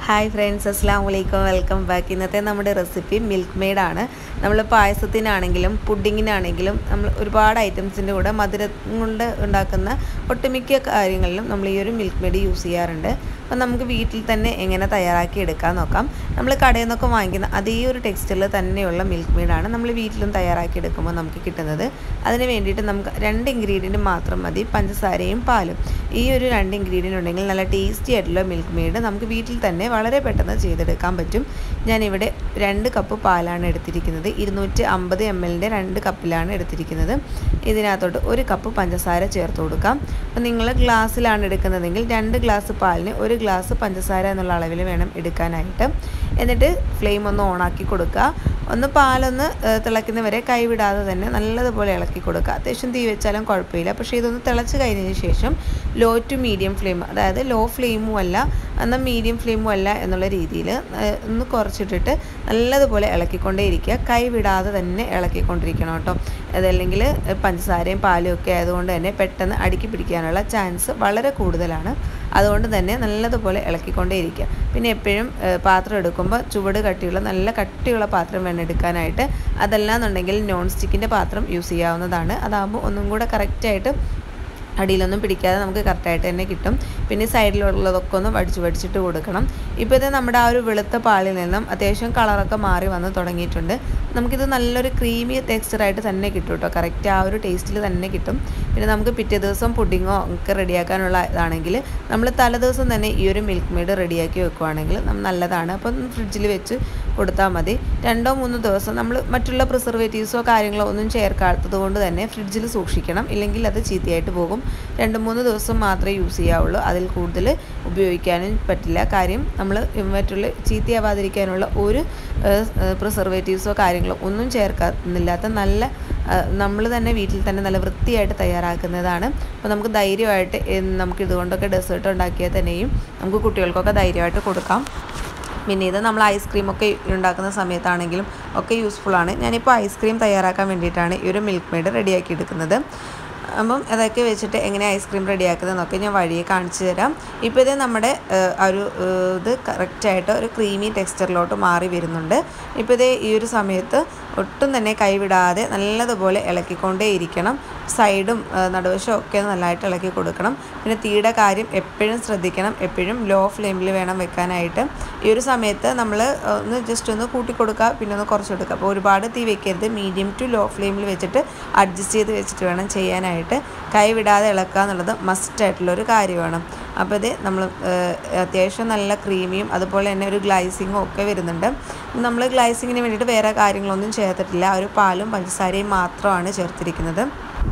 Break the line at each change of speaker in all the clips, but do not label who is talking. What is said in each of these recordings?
hi friends അസ്സാം വലൈക്കും welcome back ഇന്നത്തെ നമ്മുടെ റെസിപ്പി മിൽക്ക് മെയ്ഡാണ് നമ്മൾ പായസത്തിനാണെങ്കിലും പുഡിങ്ങിനാണെങ്കിലും നമ്മൾ ഒരുപാട് ഐറ്റംസിൻ്റെ കൂടെ മധുരം കൊണ്ട് ഉണ്ടാക്കുന്ന ഒട്ടുമിക്ക കാര്യങ്ങളിലും നമ്മൾ ഈ ഒരു മിൽക്ക് മെയ്ഡ് യൂസ് ചെയ്യാറുണ്ട് അപ്പം നമുക്ക് വീട്ടിൽ തന്നെ എങ്ങനെ തയ്യാറാക്കി എടുക്കാൻ നോക്കാം നമ്മൾ കടയിൽ നിന്നൊക്കെ വാങ്ങിക്കുന്ന അതേ ഒരു ടെക്സ്റ്റിൽ തന്നെയുള്ള മിൽക്ക് മെയ്ഡാണ് നമ്മൾ വീട്ടിലും തയ്യാറാക്കി എടുക്കുമ്പോൾ നമുക്ക് കിട്ടുന്നത് അതിന് വേണ്ടിയിട്ട് നമുക്ക് രണ്ട് ഇൻഗ്രീഡിയൻറ്റ് മാത്രം മതി പഞ്ചസാരയും പാലും ഈ ഒരു രണ്ട് ഇൻഗ്രീഡിയൻ്റ് ഉണ്ടെങ്കിൽ നല്ല ടേസ്റ്റി ആയിട്ടുള്ള മിൽക്ക് മെയ്ഡ് നമുക്ക് വീട്ടിൽ തന്നെ വളരെ പെട്ടെന്ന് ചെയ്തെടുക്കാൻ പറ്റും ഞാനിവിടെ രണ്ട് കപ്പ് പാലാണ് എടുത്തിരിക്കുന്നത് ഇരുന്നൂറ്റി അമ്പത് എം എല്ലിൻ്റെ രണ്ട് കപ്പിലാണ് എടുത്തിരിക്കുന്നത് ഇതിനകത്തോട്ട് ഒരു കപ്പ് പഞ്ചസാര ചേർത്ത് കൊടുക്കാം അപ്പം നിങ്ങൾ ഗ്ലാസ്സിലാണ് എടുക്കുന്നതെങ്കിൽ രണ്ട് ഗ്ലാസ് പാലിന് ഒരു ഗ്ലാസ് പഞ്ചസാര എന്നുള്ള അളവിൽ വേണം എടുക്കാനായിട്ട് എന്നിട്ട് ഫ്ലെയിം ഒന്ന് ഓണാക്കി കൊടുക്കുക ഒന്ന് പാലൊന്ന് തിളയ്ക്കുന്നവരെ കൈവിടാതെ തന്നെ നല്ലതുപോലെ ഇളക്കി കൊടുക്കുക അത്യാവശ്യം തീ വെച്ചാലും കുഴപ്പമില്ല പക്ഷേ ഇതൊന്ന് തിളച്ച് കഴിഞ്ഞതിന് ശേഷം ലോ ടു മീഡിയം ഫ്ലെയിം അതായത് ലോ ഫ്ലെയിമും അല്ല എന്നാൽ മീഡിയം ഫ്ലെയിമും അല്ല എന്നുള്ള രീതിയിൽ ഒന്ന് കുറച്ചിട്ടിട്ട് നല്ലതുപോലെ ഇളക്കിക്കൊണ്ടേ ഇരിക്കുക കൈ വിടാതെ തന്നെ ഇളക്കിക്കൊണ്ടിരിക്കണം കേട്ടോ അതല്ലെങ്കിൽ പഞ്ചസാരയും പാലും ഒക്കെ ആയതുകൊണ്ട് തന്നെ പെട്ടെന്ന് അടുക്കി പിടിക്കാനുള്ള ചാൻസ് വളരെ കൂടുതലാണ് അതുകൊണ്ട് തന്നെ നല്ലതുപോലെ ഇളക്കിക്കൊണ്ടേ ഇരിക്കുക പിന്നെ എപ്പോഴും പാത്രം എടുക്കുമ്പോൾ ചുവട് കട്ടിയുള്ള നല്ല കട്ടിയുള്ള പാത്രം വേണം എടുക്കാനായിട്ട് അതല്ലാന്നുണ്ടെങ്കിൽ നോൺ സ്റ്റിക്കിൻ്റെ പാത്രം യൂസ് ചെയ്യാവുന്നതാണ് അതാകുമ്പോൾ ഒന്നും കൂടെ കറക്റ്റായിട്ട് അടിയിലൊന്നും പിടിക്കാതെ നമുക്ക് കറക്റ്റായിട്ട് തന്നെ കിട്ടും പിന്നെ സൈഡിലുള്ളതൊക്കെ ഒന്ന് വടിച്ച് വടിച്ചിട്ട് കൊടുക്കണം ഇപ്പോൾ ഇത് നമ്മുടെ ആ ഒരു വെളുത്ത പാലിൽ നിന്നും അത്യാവശ്യം കളറൊക്കെ മാറി വന്ന് തുടങ്ങിയിട്ടുണ്ട് നമുക്കിത് നല്ലൊരു ക്രീമി ടെക്സ്ചറായിട്ട് തന്നെ കിട്ടും കേട്ടോ കറക്റ്റ് ആ ഒരു ടേസ്റ്റിൽ തന്നെ കിട്ടും പിന്നെ നമുക്ക് പിറ്റേ ദിവസം പുഡിങ്ങോ ഒക്കെ റെഡിയാക്കാനുള്ള ഇതാണെങ്കിൽ നമ്മൾ തലേദിവസം തന്നെ ഈ ഒരു മിൽക്ക് മെയ്ഡ് റെഡിയാക്കി വെക്കുവാണെങ്കിൽ നല്ലതാണ് അപ്പം ഫ്രിഡ്ജിൽ വെച്ച് കൊടുത്താൽ മതി രണ്ടോ മൂന്നോ ദിവസം നമ്മൾ മറ്റുള്ള പ്രിസർവേറ്റീവ്സോ കാര്യങ്ങളോ ഒന്നും ചേർക്കാത്തത് കൊണ്ട് തന്നെ ഫ്രിഡ്ജിൽ സൂക്ഷിക്കണം ഇല്ലെങ്കിൽ അത് ചീത്തയായിട്ട് പോകും രണ്ട് മൂന്ന് ദിവസം മാത്രമേ യൂസ് ചെയ്യാവുള്ളൂ അതിൽ കൂടുതൽ ഉപയോഗിക്കാനും പറ്റില്ല കാര്യം നമ്മൾ മറ്റുള്ള ചീത്തയാവാതിരിക്കാനുള്ള ഒരു പ്രിസർവേറ്റീവ്സോ കാര്യങ്ങളോ ഒന്നും ചേർക്കുന്നില്ലാത്ത നല്ല നമ്മൾ തന്നെ വീട്ടിൽ തന്നെ നല്ല വൃത്തിയായിട്ട് തയ്യാറാക്കുന്നതാണ് അപ്പോൾ നമുക്ക് ധൈര്യമായിട്ട് നമുക്ക് ഇതുകൊണ്ടൊക്കെ ഡെസേർട്ട് ഉണ്ടാക്കിയാൽ തന്നെയും നമുക്ക് കുട്ടികൾക്കൊക്കെ ധൈര്യമായിട്ട് കൊടുക്കാം പിന്നെ ഇത് നമ്മൾ ഐസ്ക്രീമൊക്കെ ഉണ്ടാക്കുന്ന സമയത്താണെങ്കിലും ഒക്കെ യൂസ്ഫുള്ളാണ് ഞാനിപ്പോൾ ഐസ്ക്രീം തയ്യാറാക്കാൻ വേണ്ടിയിട്ടാണ് ഈ ഒരു മിൽക്ക് മെയ്ഡ് റെഡിയാക്കി എടുക്കുന്നത് അപ്പം അതൊക്കെ വെച്ചിട്ട് എങ്ങനെ ഐസ്ക്രീം റെഡിയാക്കുന്നതെന്നൊക്കെ ഞാൻ വഴിയെ കാണിച്ചു തരാം ഇപ്പോൾ ഇത് നമ്മുടെ ഒരു ഇത് കറക്റ്റായിട്ട് ഒരു ക്രീമി ടെക്സ്ചറിലോട്ട് മാറി വരുന്നുണ്ട് ഇപ്പോൾ ഇത് ഈ ഒരു സമയത്ത് ഒട്ടും തന്നെ കൈവിടാതെ നല്ലതുപോലെ ഇളക്കിക്കൊണ്ടേ ഇരിക്കണം സൈഡും നടുവശവും ഒക്കെ നല്ലതായിട്ട് ഇളക്കി കൊടുക്കണം പിന്നെ തീയുടെ കാര്യം എപ്പോഴും ശ്രദ്ധിക്കണം എപ്പോഴും ലോ ഫ്ലെയിമിൽ വേണം വെക്കാനായിട്ട് ഈ ഒരു സമയത്ത് നമ്മൾ ഒന്ന് ജസ്റ്റ് ഒന്ന് കൂട്ടി കൊടുക്കുക പിന്നെ ഒന്ന് കുറച്ച് കൊടുക്കുക അപ്പോൾ ഒരുപാട് തീ വെക്കരുത് മീഡിയം ടു ലോ ഫ്ലെയിമിൽ വെച്ചിട്ട് അഡ്ജസ്റ്റ് ചെയ്ത് വെച്ചിട്ട് വേണം ചെയ്യാനായിട്ട് കൈ വിടാതെ ഇളക്കുക എന്നുള്ളത് മസ്റ്റായിട്ടുള്ളൊരു കാര്യമാണ് അപ്പോൾ ഇത് നമ്മൾ അത്യാവശ്യം നല്ല ക്രീമിയും അതുപോലെ തന്നെ ഒരു ഗ്ലൈസിങ്ങും ഒക്കെ വരുന്നുണ്ട് നമ്മൾ ഗ്ലൈസിങ്ങിന് വേണ്ടിയിട്ട് വേറെ കാര്യങ്ങളൊന്നും ചേർത്തിട്ടില്ല ഒരു പാലും പഞ്ചസാരയും മാത്രമാണ് ചേർത്തിരിക്കുന്നത്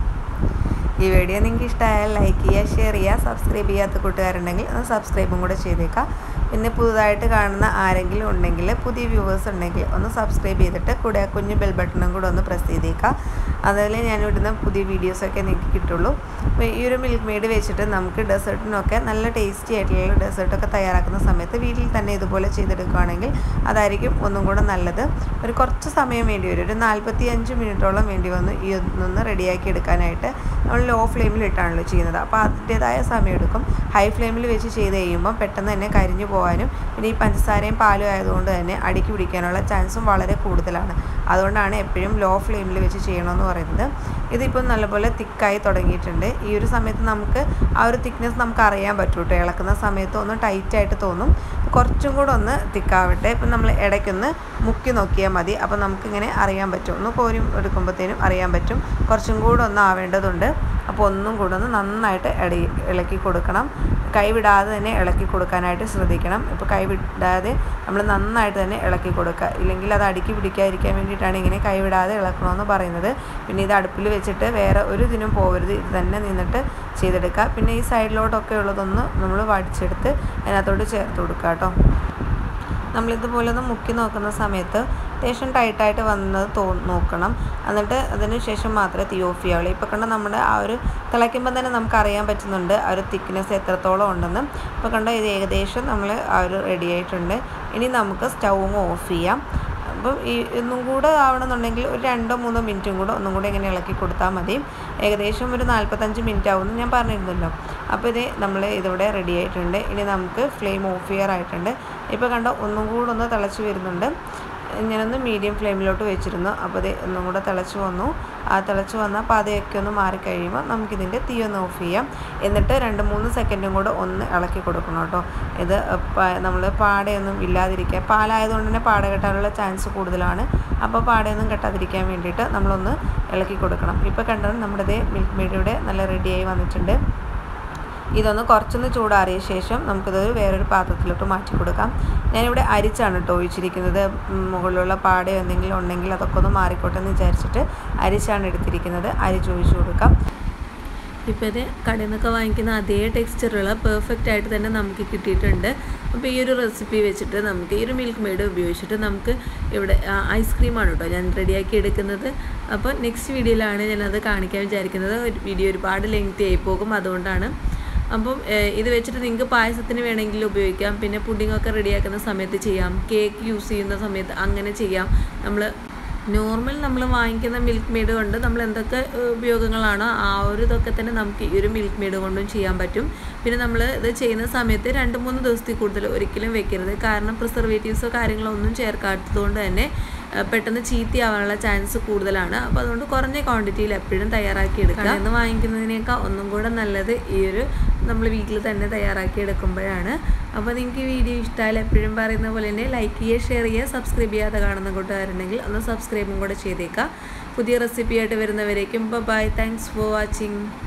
ഈ വീഡിയോ നിങ്ങൾക്ക് ഇഷ്ടമായാൽ ലൈക്ക് ചെയ്യുക ഷെയർ ചെയ്യുക സബ്സ്ക്രൈബ് ചെയ്യാത്ത കൂട്ടുകാരുണ്ടെങ്കിൽ ഒന്ന് സബ്സ്ക്രൈബും കൂടെ ചെയ്തേക്കാം പിന്നെ പുതുതായിട്ട് കാണുന്ന ആരെങ്കിലും ഉണ്ടെങ്കിൽ പുതിയ വ്യൂവേഴ്സ് ഉണ്ടെങ്കിൽ ഒന്ന് സബ്സ്ക്രൈബ് ചെയ്തിട്ട് കൂടെ ആ കുഞ്ഞ് ബെൽ ബട്ടണും കൂടെ ഒന്ന് പ്രസ് ചെയ്തേക്കാം അതുപോലെ ഞാൻ ഇവിടുന്ന് പുതിയ വീഡിയോസൊക്കെ നിങ്ങൾക്ക് കിട്ടുള്ളൂ അപ്പോൾ ഈ ഒരു മിൽക്ക് മെയ്ഡ് വെച്ചിട്ട് നമുക്ക് ഡെസേർട്ടിനൊക്കെ നല്ല ടേസ്റ്റി ആയിട്ടുള്ള ഡെസേർട്ടൊക്കെ തയ്യാറാക്കുന്ന സമയത്ത് വീട്ടിൽ തന്നെ ഇതുപോലെ ചെയ്തെടുക്കുകയാണെങ്കിൽ അതായിരിക്കും ഒന്നും കൂടെ നല്ലത് ഒരു കുറച്ച് സമയം വേണ്ടി വരും ഒരു നാൽപ്പത്തി അഞ്ച് മിനിറ്റോളം വേണ്ടി വന്നു ഈ ഒന്നൊന്ന് റെഡിയാക്കി എടുക്കാനായിട്ട് നമ്മൾ ലോ ഫ്ലെയിമിൽ ഇട്ടാണല്ലോ ചെയ്യുന്നത് അപ്പോൾ അതിൻ്റേതായ സമയം എടുക്കും ഹൈ ഫ്ലെയിമിൽ വെച്ച് ചെയ്ത് കഴിയുമ്പോൾ പെട്ടെന്ന് തന്നെ കരിഞ്ഞു പോകാനും പിന്നെ ഈ പഞ്ചസാരയും പാലും ആയതുകൊണ്ട് തന്നെ അടുക്കി പിടിക്കാനുള്ള ചാൻസും വളരെ കൂടുതലാണ് അതുകൊണ്ടാണ് എപ്പോഴും ലോ ഫ്ലെയിമിൽ വെച്ച് ചെയ്യണമെന്ന് പറയുന്നത് ഇതിപ്പോൾ നല്ലപോലെ തിക്കായി തുടങ്ങിയിട്ടുണ്ട് ഈ ഒരു സമയത്ത് നമുക്ക് ആ ഒരു തിക്നെസ് നമുക്ക് അറിയാൻ പറ്റും കേട്ടോ ഇളക്കുന്ന സമയത്ത് ഒന്ന് ടൈറ്റായിട്ട് തോന്നും കുറച്ചും കൂടെ ഒന്ന് തിക്കാവട്ടെ ഇപ്പം നമ്മൾ ഇടയ്ക്കൊന്ന് മുക്കി നോക്കിയാൽ മതി അപ്പോൾ നമുക്കിങ്ങനെ അറിയാൻ പറ്റും ഒന്ന് കോരി എടുക്കുമ്പോഴത്തേനും അറിയാൻ പറ്റും കുറച്ചും കൂടെ ഒന്ന് ആവേണ്ടതുണ്ട് അപ്പോൾ ഒന്നും കൂടെ ഒന്ന് നന്നായിട്ട് ഇടയി ഇളക്കി കൊടുക്കണം കൈ വിടാതെ തന്നെ ഇളക്കി കൊടുക്കാനായിട്ട് ശ്രദ്ധിക്കണം ഇപ്പോൾ കൈ വിടാതെ നമ്മൾ നന്നായിട്ട് തന്നെ ഇളക്കി കൊടുക്കുക ഇല്ലെങ്കിൽ അത് അടുക്കി പിടിക്കാതിരിക്കാൻ വേണ്ടിയിട്ടാണ് ഇങ്ങനെ കൈ വിടാതെ ഇളക്കണമെന്ന് പറയുന്നത് പിന്നെ ഇത് അടുപ്പിൽ വെച്ചിട്ട് വേറെ ഒരു ഇതിനും പോകരുത് ഇത് തന്നെ നിന്നിട്ട് ചെയ്തെടുക്കുക പിന്നെ ഈ സൈഡിലോട്ടൊക്കെ ഉള്ളതൊന്ന് നമ്മൾ വടിച്ചെടുത്ത് അതിനകത്തോട്ട് ചേർത്ത് കൊടുക്കുക കേട്ടോ നമ്മളിതുപോലെ ഒന്ന് മുക്കി നോക്കുന്ന സമയത്ത് അത്യാവശ്യം ടൈറ്റായിട്ട് വന്നത് തോ നോക്കണം എന്നിട്ട് അതിന് ശേഷം മാത്രമേ തീ ഓഫ് ചെയ്യാവുള്ളൂ ഇപ്പോൾ കണ്ട നമ്മുടെ ആ ഒരു തിളയ്ക്കുമ്പോൾ തന്നെ നമുക്ക് അറിയാൻ പറ്റുന്നുണ്ട് ആ ഒരു തിക്നെസ് എത്രത്തോളം ഉണ്ടെന്ന് ഇപ്പോൾ കണ്ട ഇത് ഏകദേശം നമ്മൾ ആ ഒരു റെഡി ആയിട്ടുണ്ട് ഇനി നമുക്ക് സ്റ്റൗവും ഓഫ് ചെയ്യാം അപ്പം ഈ ഒന്നും കൂടെ ആവണമെന്നുണ്ടെങ്കിൽ ഒരു രണ്ടോ മൂന്നോ മിനിറ്റും കൂടെ ഒന്നും കൂടെ ഇങ്ങനെ ഇളക്കി കൊടുത്താൽ മതി ഏകദേശം ഒരു നാൽപ്പത്തഞ്ച് മിനിറ്റ് ആവുമെന്ന് ഞാൻ പറഞ്ഞിരുന്നല്ലോ അപ്പോൾ ഇത് നമ്മൾ ഇതിവിടെ റെഡി ആയിട്ടുണ്ട് ഇനി നമുക്ക് ഫ്ലെയിം ഓഫ് ചെയ്യാറായിട്ടുണ്ട് ഇപ്പോൾ കണ്ടോ ഒന്നും കൂടെ ഒന്ന് തിളച്ച് വരുന്നുണ്ട് ഞാനൊന്ന് മീഡിയം ഫ്ലെയിമിലോട്ട് വെച്ചിരുന്നു അപ്പോൾ ഇത് ഒന്നും കൂടെ തിളച്ച് വന്നു ആ തിളച്ച് വന്നാൽ പതയൊക്കെ ഒന്ന് മാറിക്കഴിയുമ്പോൾ നമുക്കിതിൻ്റെ തീ ഒന്ന് ഓഫ് ചെയ്യാം എന്നിട്ട് രണ്ട് മൂന്ന് സെക്കൻഡും കൂടെ ഒന്ന് ഇളക്കി കൊടുക്കണം കേട്ടോ ഇത് നമ്മൾ പാടയൊന്നും ഇല്ലാതിരിക്കുക പാലായതുകൊണ്ട് തന്നെ പാട കെട്ടാനുള്ള ചാൻസ് കൂടുതലാണ് അപ്പോൾ പാടയൊന്നും കെട്ടാതിരിക്കാൻ വേണ്ടിയിട്ട് നമ്മളൊന്ന് ഇളക്കി കൊടുക്കണം ഇപ്പോൾ കണ്ടത് നമ്മുടെ ഇതേ മിൽക്ക് മെയ്ഡിയുടെ നല്ല റെഡിയായി വന്നിട്ടുണ്ട് ഇതൊന്ന് കുറച്ചൊന്ന് ചൂടാറിയ ശേഷം നമുക്കിത് വേറൊരു പാത്രത്തിലോട്ട് മാറ്റി കൊടുക്കാം ഞാനിവിടെ അരിച്ചാണ് കേട്ടോ ഒഴിച്ചിരിക്കുന്നത് മുകളിലുള്ള പാടയോ എന്തെങ്കിലും ഉണ്ടെങ്കിൽ അതൊക്കെ ഒന്ന് മാറിക്കോട്ടെ എന്ന് വിചാരിച്ചിട്ട് അരിച്ചാണ് എടുത്തിരിക്കുന്നത് അരിച്ച് ഒഴിച്ചു കൊടുക്കാം
ഇപ്പോൾ ഇത് കടയിൽ നിന്നൊക്കെ വാങ്ങിക്കുന്ന അതേ ടെക്സ്ചറുള്ള പെർഫെക്റ്റ് ആയിട്ട് തന്നെ നമുക്ക് കിട്ടിയിട്ടുണ്ട് അപ്പോൾ ഈ ഒരു റെസിപ്പി വെച്ചിട്ട് നമുക്ക് ഈ ഒരു മിൽക്ക് മെയ്ഡ് ഉപയോഗിച്ചിട്ട് നമുക്ക് ഇവിടെ ഐസ്ക്രീമാണ് കേട്ടോ ഞാൻ റെഡിയാക്കി എടുക്കുന്നത് അപ്പോൾ നെക്സ്റ്റ് വീഡിയോയിലാണ് ഞാനത് കാണിക്കാൻ വിചാരിക്കുന്നത് ഒരു വീഡിയോ ഒരുപാട് ലെങ്തി ആയി പോകും അതുകൊണ്ടാണ് അപ്പം ഇത് വെച്ചിട്ട് നിങ്ങൾക്ക് പായസത്തിന് വേണമെങ്കിൽ ഉപയോഗിക്കാം പിന്നെ പുഡിങ്ങൊക്കെ റെഡിയാക്കുന്ന സമയത്ത് ചെയ്യാം കേക്ക് യൂസ് ചെയ്യുന്ന സമയത്ത് അങ്ങനെ ചെയ്യാം നമ്മൾ നോർമൽ നമ്മൾ വാങ്ങിക്കുന്ന മിൽക്ക് മെയ്ഡ് കൊണ്ട് നമ്മൾ എന്തൊക്കെ ഉപയോഗങ്ങളാണോ ആ ഒരു ഇതൊക്കെ തന്നെ നമുക്ക് ഈ ഒരു മിൽക്ക് മെയ്ഡ് കൊണ്ടും ചെയ്യാൻ പറ്റും പിന്നെ നമ്മൾ ഇത് ചെയ്യുന്ന സമയത്ത് രണ്ട് മൂന്ന് ദിവസത്തിൽ കൂടുതൽ ഒരിക്കലും വെക്കരുത് കാരണം പ്രിസർവേറ്റീവ്സോ കാര്യങ്ങളോ ഒന്നും ചേർക്കാത്തതുകൊണ്ട് തന്നെ പെട്ടെന്ന് ചീത്തയാവാനുള്ള ചാൻസ് കൂടുതലാണ് അപ്പോൾ അതുകൊണ്ട് കുറഞ്ഞ ക്വാണ്ടിറ്റിയിൽ എപ്പോഴും തയ്യാറാക്കി എടുക്കുക എന്ന് വാങ്ങിക്കുന്നതിനേക്കാൾ ഒന്നും കൂടെ നല്ലത് ഈ ഒരു നമ്മൾ വീട്ടിൽ തന്നെ തയ്യാറാക്കി എടുക്കുമ്പോഴാണ് അപ്പോൾ നിങ്ങൾക്ക് ഈ വീഡിയോ ഇഷ്ടമായാലും എപ്പോഴും പറയുന്ന പോലെ തന്നെ ലൈക്ക് ചെയ്യുക ഷെയർ ചെയ്യുക സബ്സ്ക്രൈബ് ചെയ്യാതെ കാണുന്ന കൂട്ടുകാരുണ്ടെങ്കിൽ ഒന്ന് സബ്സ്ക്രൈബും കൂടെ ചെയ്തേക്കുക പുതിയ റെസിപ്പിയായിട്ട് വരുന്നവരേക്കും ബൈ താങ്ക്സ് ഫോർ വാച്ചിങ്